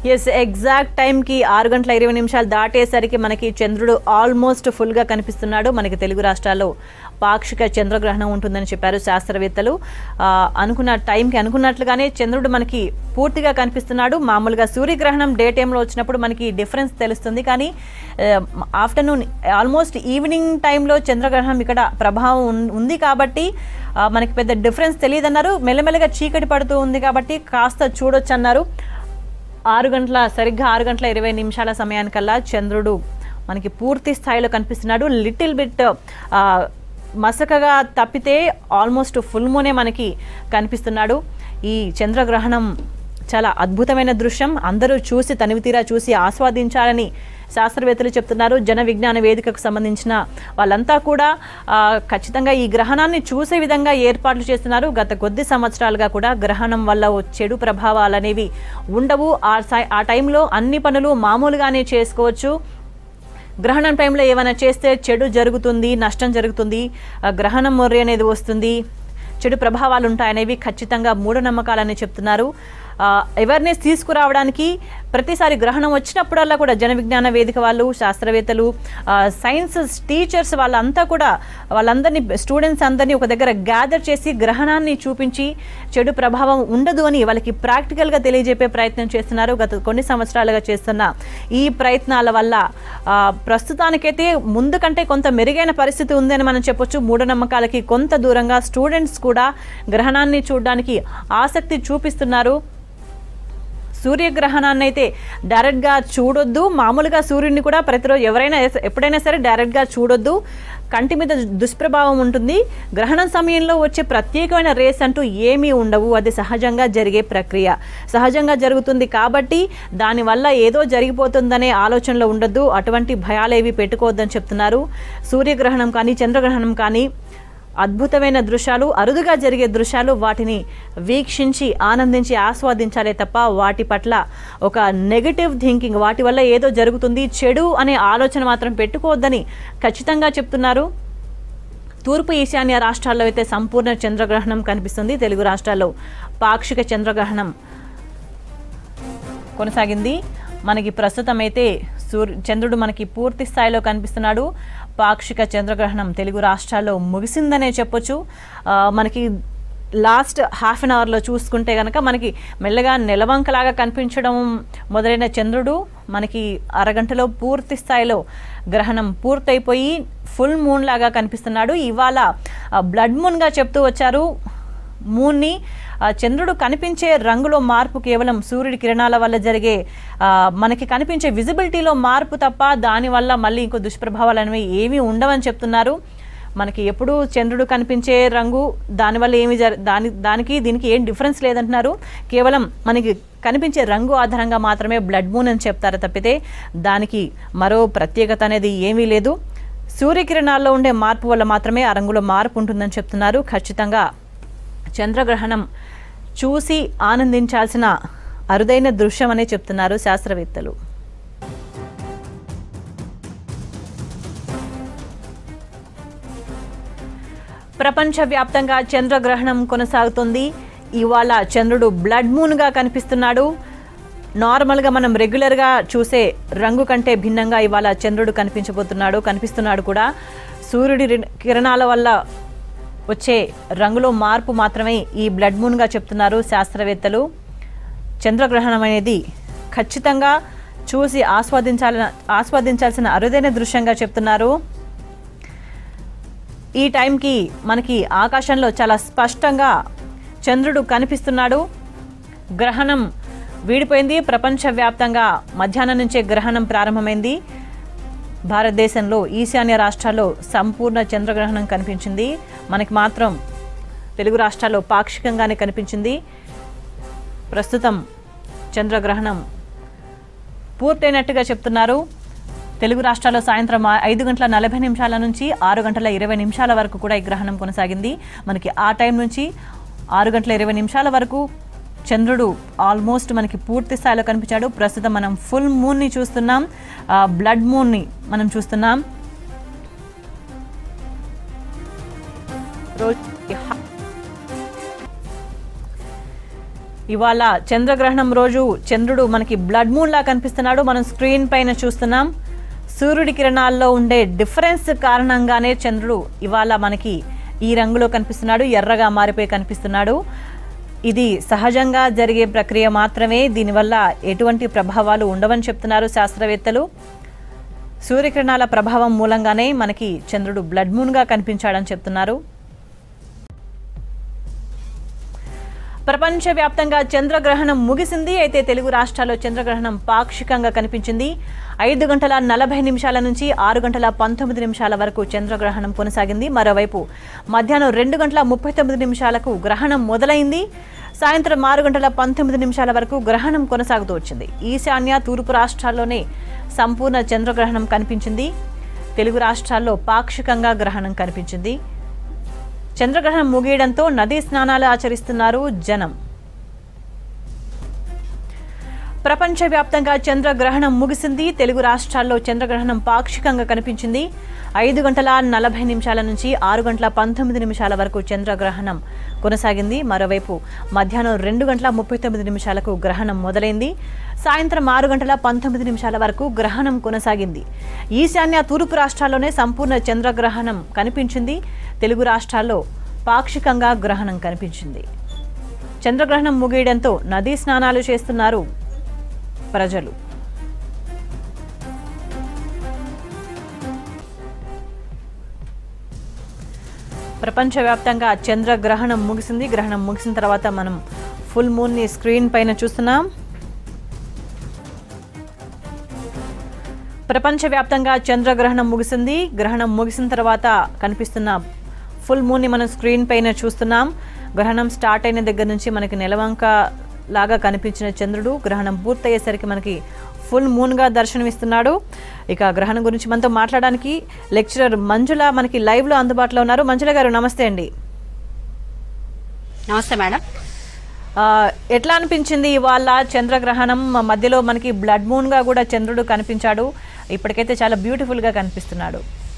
yes exact టైంకి ఆరు గంటల ఇరవై నిమిషాలు దాటేసరికి మనకి చంద్రుడు ఆల్మోస్ట్ ఫుల్గా కనిపిస్తున్నాడు మనకి తెలుగు రాష్ట్రాల్లో పాక్షిక చంద్రగ్రహణం ఉంటుందని చెప్పారు శాస్త్రవేత్తలు ఆ, అనుకున్న టైంకి అనుకున్నట్లుగానే చంద్రుడు మనకి పూర్తిగా కనిపిస్తున్నాడు మామూలుగా సూర్యగ్రహణం డే టైంలో వచ్చినప్పుడు మనకి డిఫరెన్స్ తెలుస్తుంది కానీ ఆఫ్టర్నూన్ ఆల్మోస్ట్ ఈవినింగ్ టైంలో చంద్రగ్రహణం ఇక్కడ ప్రభావం ఉన్- ఉంది కాబట్టి ఆ, మనకి పెద్ద డిఫరెన్స్ తెలియదన్నారు మెల్లమెల్లగా చీకటి పడుతూ ఉంది కాబట్టి కాస్త చూడొచ్చు అన్నారు ఆరు గంటల సరిగ్గా ఆరు గంటల ఇరవై నిమిషాల సమయానికల్లా చంద్రుడు మనకి పూర్తి స్థాయిలో కనిపిస్తున్నాడు లిటిల్ బిట్ మసకగా తప్పితే ఆల్మోస్ట్ ఫుల్ మూనే మనకి కనిపిస్తున్నాడు ఈ చంద్రగ్రహణం చాలా అద్భుతమైన దృశ్యం అందరూ చూసి తనివి తీరా చూసి ఆస్వాదించాలని శాస్త్రవేత్తలు చెప్తున్నారు జన విజ్ఞాన వేదికకు సంబంధించిన వాళ్ళంతా కూడా ఆ, ఖచ్చితంగా ఈ గ్రహణాన్ని చూసే విధంగా ఏర్పాట్లు చేస్తున్నారు గత కొద్ది సంవత్సరాలుగా కూడా గ్రహణం వల్ల ఓ చెడు ప్రభావాలు అనేవి ఉండవు ఆ సై- ఆ టైంలో అన్ని పనులు మామూలుగానే చేసుకోవచ్చు గ్రహణం టైంలో ఏమైనా చేస్తే చెడు జరుగుతుంది నష్టం జరుగుతుంది ఆ, గ్రహణం మొర్రి అనేది వస్తుంది చెడు ప్రభావాలు ఉంటాయనేవి ఖచ్చితంగా మూఢనమ్మకాలని చెప్తున్నారు అవేర్నెస్ తీసుకురావడానికి ప్రతిసారి గ్రహణం వచ్చినప్పుడల్లా కూడా జన విజ్ఞాన వేదిక వాళ్ళు శాస్త్రవేత్తలు ఆ, సైన్స్ టీచర్స్ వాళ్ళంతా కూడా వాళ్ళందరినీ స్టూడెంట్స్ అందరినీ ఒక దగ్గర గ్యాదర్ చేసి గ్రహణాన్ని చూపించి చెడు ప్రభావం ఉండదు అని వాళ్ళకి ప్రాక్టికల్గా తెలియజెప్పే ప్రయత్నం చేస్తున్నారు గత కొన్ని సంవత్సరాలుగా చేస్తున్న ఈ ప్రయత్నాల వల్ల ఆ, ప్రస్తుతానికైతే ముందు కంటే కొంత మెరుగైన పరిస్థితి ఉందని మనం చెప్పొచ్చు మూఢనమ్మకాలకి కొంత దూరంగా స్టూడెంట్స్ కూడా గ్రహణాన్ని చూడడానికి ఆసక్తి చూపిస్తున్నారు సూర్యగ్రహణాన్ని అయితే డైరెక్ట్గా చూడొద్దు మామూలుగా సూర్యుడిని కూడా ప్రతిరోజు ఎవరైనా ఎస్- ఎప్పుడైనా సరే డైరెక్ట్గా చూడొద్దు కంటి మీద దుష్ప్రభావం ఉంటుంది గ్రహణం సమయంలో వచ్చే ప్రత్యేకమైన రేస్ అంటూ ఏమీ ఉండవు అది సహజంగా జరిగే ప్రక్రియ సహజంగా జరుగుతుంది కాబట్టి దానివల్ల ఏదో జరిగిపోతుందనే ఆలోచనలో ఉండొద్దు అటువంటి భయాలేవి పెట్టుకోవద్దని చెప్తున్నారు సూర్యగ్రహణం కానీ చంద్రగ్రహణం కానీ అద్భుతమైన దృశ్యాలు అరుదుగా జరిగే దృశ్యాలు వాటిని వీక్షించి ఆనందించి ఆస్వాదించాలే తప్ప వాటి పట్ల ఒక నెగటివ్ థింకింగ్ వాటి వల్ల ఏదో జరుగుతుంది చెడు అనే ఆలోచన మాత్రం పెట్టుకోవద్దని ఖచ్చితంగా చెప్తున్నారు తూర్పు ఈశాన్య రాష్ట్రాల్లో అయితే సంపూర్ణ చంద్రగ్రహణం కనిపిస్తుంది తెలుగు రాష్ట్రాల్లో పాక్షిక చంద్రగ్రహణం కొనసాగింది మనకి ప్రస్తుతం అయితే సూర్య చంద్రుడు మనకి పూర్తి స్థాయిలో కనిపిస్తున్నాడు పాక్షిక చంద్రగ్రహణం తెలుగు రాష్ట్రాల్లో ముగిసిందనే చెప్పొచ్చు ఆ, మనకి లాస్ట్ హాఫ్ అన్ అవర్లో చూసుకుంటే కనుక మనకి మెల్లగా నెలవంకలాగా కనిపించడం మొదలైన చంద్రుడు మనకి అరగంటలో పూర్తి స్థాయిలో గ్రహణం పూర్తయిపోయి ఫుల్ మూన్ లాగా కనిపిస్తున్నాడు ఇవాళ బ్లడ్ మూన్గా చెప్తూ వచ్చారు మూన్ని ఆ, చంద్రుడు కనిపించే రంగులో మార్పు కేవలం సూర్యుడి కిరణాల వల్ల జరిగే ఆ, మనకి కనిపించే విజిబిలిటీలో మార్పు తప్ప దానివల్ల మళ్ళీ ఇంకో దుష్ప్రభావాలు అనేవి ఏమీ ఉండవని చెప్తున్నారు మనకి ఎప్పుడు చంద్రుడు కనిపించే రంగు దానివల్ల ఏమి జర దాని దానికి దీనికి ఏం డిఫరెన్స్ లేదంటున్నారు కేవలం మనకి కనిపించే రంగు ఆధారంగా మాత్రమే బ్లడ్ మూన్ అని చెప్తారు తప్పితే దానికి మరో ప్రత్యేకత అనేది ఏమీ లేదు సూర్యకిరణాల్లో ఉండే మార్పు వల్ల మాత్రమే ఆ రంగులో మార్పు ఉంటుందని చెప్తున్నారు ఖచ్చితంగా చంద్రగ్రహణం చూసి ఆనందించాల్సిన అరుదైన దృశ్యం అనే చెప్తున్నారు శాస్త్రవేత్తలు ప్రపంచవ్యాప్తంగా చంద్రగ్రహణం కొనసాగుతుంది ఇవాళ చంద్రుడు బ్లడ్ మూన్గా కనిపిస్తున్నాడు నార్మల్గా మనం రెగ్యులర్గా చూసే రంగు కంటే భిన్నంగా ఇవాళ చంద్రుడు కనిపించబోతున్నాడు కనిపిస్తున్నాడు కూడా సూర్యుడి రి- కిరణాల వల్ల వచ్చే రంగులో మార్పు మాత్రమే ఈ బ్లడ్ మూన్గా చెప్తున్నారు శాస్త్రవేత్తలు చంద్రగ్రహణం అనేది ఖచ్చితంగా చూసి ఆస్వాదించాల ఆస్వాదించాల్సిన అరుదైన దృశ్యంగా చెప్తున్నారు ఈ టైంకి మనకి ఆకాశంలో చాలా స్పష్టంగా చంద్రుడు కనిపిస్తున్నాడు గ్రహణం వీడిపోయింది ప్రపంచవ్యాప్తంగా మధ్యాహ్నం నుంచే గ్రహణం ప్రారంభమైంది భారతదేశంలో ఈశాన్య రాష్ట్రాల్లో సంపూర్ణ చంద్రగ్రహణం కనిపించింది మనకి మాత్రం తెలుగు రాష్ట్రాల్లో పాక్షికంగానే కనిపించింది ప్రస్తుతం చంద్రగ్రహణం పూర్తయినట్టుగా చెప్తున్నారు తెలుగు రాష్ట్రాల్లో సాయంత్రం ఆ- ఐదు గంటల నలభై నిమిషాల నుంచి ఆరు గంటల ఇరవై నిమిషాల వరకు కూడా ఈ గ్రహణం కొనసాగింది మనకి ఆ టైం నుంచి ఆరు గంటల ఇరవై నిమిషాల వరకు చంద్రుడు ఆల్మోస్ట్ మనకి పూర్తి స్థాయిలో కనిపించాడు ప్రస్తుతం మనం ఫుల్ మూన్ని చూస్తున్నాం ఆ, బ్లడ్ మూన్ని మనం చూస్తున్నాం రోజు ఇవాళ చంద్రగ్రహణం రోజు చంద్రుడు మనకి బ్లడ్ మూన్ లా కనిపిస్తున్నాడు మనం స్క్రీన్ పైన చూస్తున్నాం సూర్యుడి కిరణాల్లో ఉండే డిఫరెన్స్ కారణంగానే చంద్రుడు ఇవాళ మనకి ఈ రంగులో కనిపిస్తున్నాడు ఎర్రగా మారిపోయి కనిపిస్తున్నాడు ఇది సహజంగా జరిగే ప్రక్రియ మాత్రమే దీనివల్ల ఎటువంటి ప్రభావాలు ఉండవని చెప్తున్నారు శాస్త్రవేత్తలు సూర్యకిరణాల ప్రభావం మూలంగానే మనకి చంద్రుడు బ్లడ్ మూన్గా కనిపించాడని చెప్తున్నారు ప్రపంచవ్యాప్తంగా చంద్రగ్రహణం ముగిసింది అయితే తెలుగు రాష్ట్రాల్లో చంద్రగ్రహణం పాక్షికంగా కనిపించింది ఐదు గంటల నలభై నిమిషాల నుంచి ఆరు గంటల పంతొమ్మిది నిమిషాల వరకు చంద్రగ్రహణం కొనసాగింది మరోవైపు మధ్యాహ్నం రెండు గంటల ముప్పై తొమ్మిది నిమిషాలకు గ్రహణం మొదలైంది సాయంత్రం ఆరు గంటల పంతొమ్మిది నిమిషాల వరకు గ్రహణం కొనసాగుతూ వచ్చింది ఈశాన్య తూర్పు రాష్ట్రాల్లోనే సంపూర్ణ చంద్రగ్రహణం కనిపించింది తెలుగు రాష్ట్రాల్లో పాక్షికంగా గ్రహణం కనిపించింది చంద్రగ్రహణం ముగియడంతో నదీ స్నానాలు ఆచరిస్తున్నారు జనం ప్రపంచవ్యాప్తంగా చంద్రగ్రహణం ముగిసింది తెలుగు రాష్ట్రాల్లో చంద్రగ్రహణం పాక్షికంగా కనిపించింది ఐదు గంటల నలభై నిమిషాల నుంచి ఆరు గంటల పంతొమ్మిది నిమిషాల వరకు చంద్రగ్రహణం కొనసాగింది మరోవైపు మధ్యాహ్నం రెండు గంటల ముప్పై తొమ్మిది నిమిషాలకు గ్రహణం మొదలైంది సాయంత్రం ఆరు గంటల పంతొమ్మిది నిమిషాల వరకు గ్రహణం కొనసాగింది ఈశాన్య తూర్పు రాష్ట్రాల్లోనే సంపూర్ణ చంద్రగ్రహణం కనిపించింది తెలుగు రాష్ట్రాల్లో పాక్షికంగా గ్రహణం కనిపించింది చంద్రగ్రహణం ముగియడంతో నదీ స్నానాలు చేస్తున్నారు ప్రజలు ప్రపంచవ్యాప్తంగా చంద్రగ్రహణం ముగిసింది గ్రహణం ముగిసిన తర్వాత మనం ఫుల్ మూన్ని స్క్రీన్ పైన చూస్తున్నాం ప్రపంచవ్యాప్తంగా చంద్రగ్రహణం ముగిసింది గ్రహణం ముగిసిన తర్వాత కనిపిస్తున్న ఫుల్ మూన్ని మనం స్క్రీన్ పైన చూస్తున్నాం గ్రహణం స్టార్ట్ అయిన దగ్గర నుంచి మనకి నెలవంక లాగా కనిపించిన చంద్రుడు గ్రహణం పూర్తయ్యేసరికి మనకి ఫుల్ మూన్గా దర్శనమిస్తున్నాడు ఇక గ్రహణం గురించి మనతో మాట్లాడడానికి లెక్చరర్ మంజుల మనకి లైవ్లో అందుబాటులో ఉన్నారు మంజుల గారు నమస్తే అండి నమస్తే మేడం ఆ, ఎట్లా అనిపించింది ఇవాళ చంద్రగ్రహణం మధ్యలో మనకి బ్లడ్ మూన్గా కూడా చంద్రుడు కనిపించాడు ఇప్పటికైతే చాలా బ్యూటిఫుల్గా కనిపిస్తున్నాడు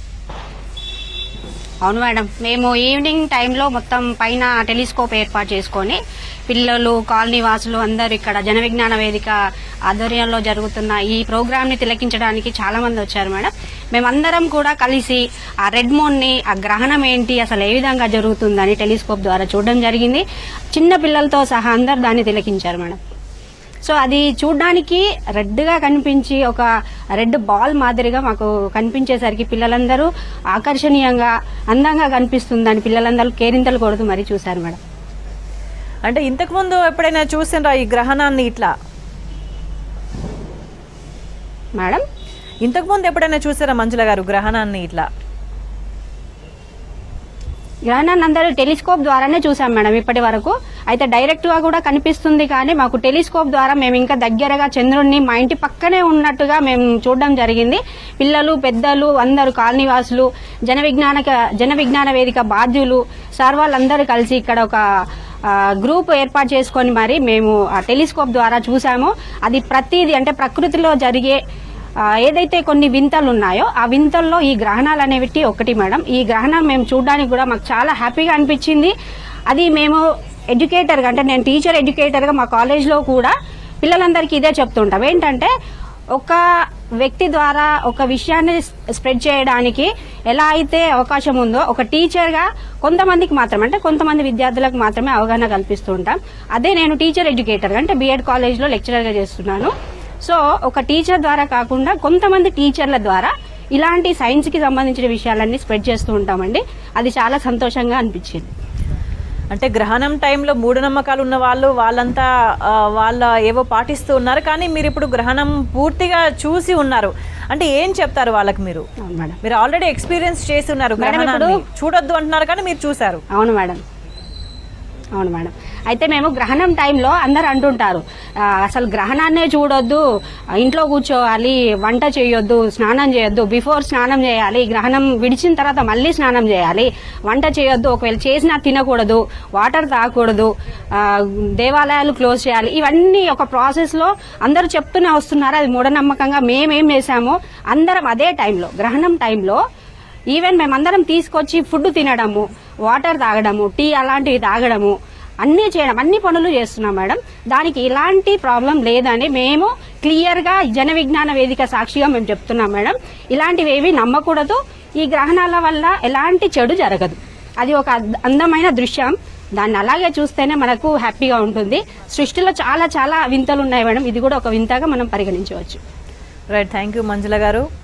అవును మేడం మేము ఈవినింగ్ టైంలో మొత్తం పైన టెలిస్కోప్ ఏర్పాటు చేసుకొని పిల్లలు కాలనీ వాసులు అందరూ ఇక్కడ జన విజ్ఞాన వేదిక ఆధ్వర్యంలో జరుగుతున్న ఈ ప్రోగ్రామ్ ని తిలకించడానికి చాలా మంది వచ్చారు మేడం మేమందరం కూడా కలిసి ఆ రెడ్ మూన్ ని ఆ గ్రహణం ఏంటి అసలు ఏ విధంగా జరుగుతుందని టెలిస్కోప్ ద్వారా చూడడం జరిగింది చిన్న పిల్లలతో సహా అందరు దాన్ని తిలకించారు మేడం సో అది చూడడానికి రెడ్ గా కనిపించి ఒక రెడ్ బాల్ మాదిరిగా మాకు కనిపించేసరికి పిల్లలందరూ ఆకర్షణీయంగా అందంగా కనిపిస్తుందని పిల్లలందరూ కేరింతలు కొడుతూ మరీ చూశారు మేడం అంటే ఇంతకుముందు ఎప్పుడైనా చూసిండ్రా ఈ గ్రహణాన్ని ఇట్లా మేడం ఇంతకుముందు ఎప్పుడైనా చూసారా మంజుల గారు గ్రహణాన్ని ఇట్లా గ్రహణాన్ని అందరూ టెలిస్కోప్ ద్వారానే చూసాం మేడం ఇప్పటి వరకు అయితే డైరెక్ట్ గా కూడా కనిపిస్తుంది కానీ మాకు టెలిస్కోప్ ద్వారా మేము ఇంకా దగ్గరగా చంద్రుడిని మా ఇంటి పక్కనే ఉన్నట్టుగా మేము చూడడం జరిగింది పిల్లలు పెద్దలు అందరూ కాలనీవాసులు జన విజ్ఞాన జన విజ్ఞాన వేదిక బాధ్యులు సార్ వాళ్ళందరూ కలిసి ఇక్కడ ఒక ఆ, గ్రూప్ ఏర్పాటు చేసుకొని మరి మేము ఆ టెలిస్కోప్ ద్వారా చూసాము అది ప్రతిదీ అంటే ప్రకృతిలో జరిగే ఆ, ఏదైతే కొన్ని వింతలు ఉన్నాయో ఆ వింతల్లో ఈ గ్రహణాలు అనేవి ఒకటి మేడం ఈ గ్రహణం మేము చూడడానికి కూడా మాకు చాలా హ్యాపీగా అనిపించింది అది మేము ఎడ్యుకేటర్గా అంటే నేను టీచర్ ఎడ్యుకేటర్గా మా కాలేజ్లో కూడా పిల్లలందరికీ ఇదే చెప్తుంటాం ఏంటంటే ఒక వ్యక్తి ద్వారా ఒక విషయాన్ని స్ప్రెడ్ చేయడానికి ఎలా అయితే అవకాశం ఉందో ఒక టీచర్గా కొంతమందికి మాత్రమే అంటే కొంతమంది విద్యార్థులకు మాత్రమే అవగాహన కల్పిస్తూ ఉంటాం అదే నేను టీచర్ ఎడ్యుకేటర్గా అంటే బీఎడ్ కాలేజ్లో లెక్చరర్గా చేస్తున్నాను సో ఒక టీచర్ ద్వారా కాకుండా కొంతమంది టీచర్ల ద్వారా ఇలాంటి సైన్స్ కి సంబంధించిన విషయాలన్నీ స్ప్రెడ్ చేస్తూ ఉంటామండి అది చాలా సంతోషంగా అనిపించింది అంటే గ్రహణం టైంలో మూఢనమ్మకాలు ఉన్న వాళ్ళు వాళ్ళంతా ఆ, వాళ్ళ ఏవో పాటిస్తూ ఉన్నారు కానీ మీరు ఇప్పుడు గ్రహణం పూర్తిగా చూసి ఉన్నారు అంటే ఏం చెప్తారు వాళ్ళకి మీరు అవును మేడం మీరు ఆల్రెడీ ఎక్స్పీరియన్స్ చేసి ఉన్నారు మేడం, గ్రహణాన్ని ఇప్పుడు- చూడొద్దు అంటున్నారు కానీ మీరు చూసారు అవును మేడం అవును మేడం అయితే మేము గ్రహణం టైంలో అందరు అంటుంటారు ఆ, అసలు గ్రహణాన్నే చూడొద్దు ఆ, ఇంట్లో కూర్చోవాలి వంట చేయొద్దు స్నానం చేయొద్దు బిఫోర్ స్నానం చేయాలి గ్రహణం విడిచిన తర్వాత మళ్ళీ స్నానం చేయాలి వంట చేయొద్దు ఒకవేళ చేసినా తినకూడదు వాటర్ తాగకూడదు ఆ, దేవాలయాలు క్లోజ్ చేయాలి ఇవన్నీ ఒక ప్రాసెస్ లో అందరూ చెప్తూనే వస్తున్నారు అది మూఢనమ్మకంగా మేమేం చేశాము అందరం అదే టైంలో గ్రహణం టైంలో ఈవెన్ మేమందరం తీసుకొచ్చి ఫుడ్ తినడము వాటర్ తాగడము టీ అలాంటివి తాగడము అన్ని చేయడం అన్ని పనులు చేస్తున్నాం మేడం దానికి ఇలాంటి ప్రాబ్లం లేదని మేము క్లియర్ గా జన విజ్ఞాన వేదిక సాక్షిగా మేము చెప్తున్నాం మేడం ఇలాంటివి ఏవి నమ్మకూడదు ఈ గ్రహణాల వల్ల ఎలాంటి చెడు జరగదు అది ఒక అద్- అందమైన దృశ్యం దాన్ని అలాగే చూస్తేనే మనకు హ్యాపీగా ఉంటుంది సృష్టిలో చాలా చాలా వింతలు ఉన్నాయి మేడం ఇది కూడా ఒక వింతగా మనం పరిగణించవచ్చు రైట్ థ్యాంక్ యూ మంజుల గారు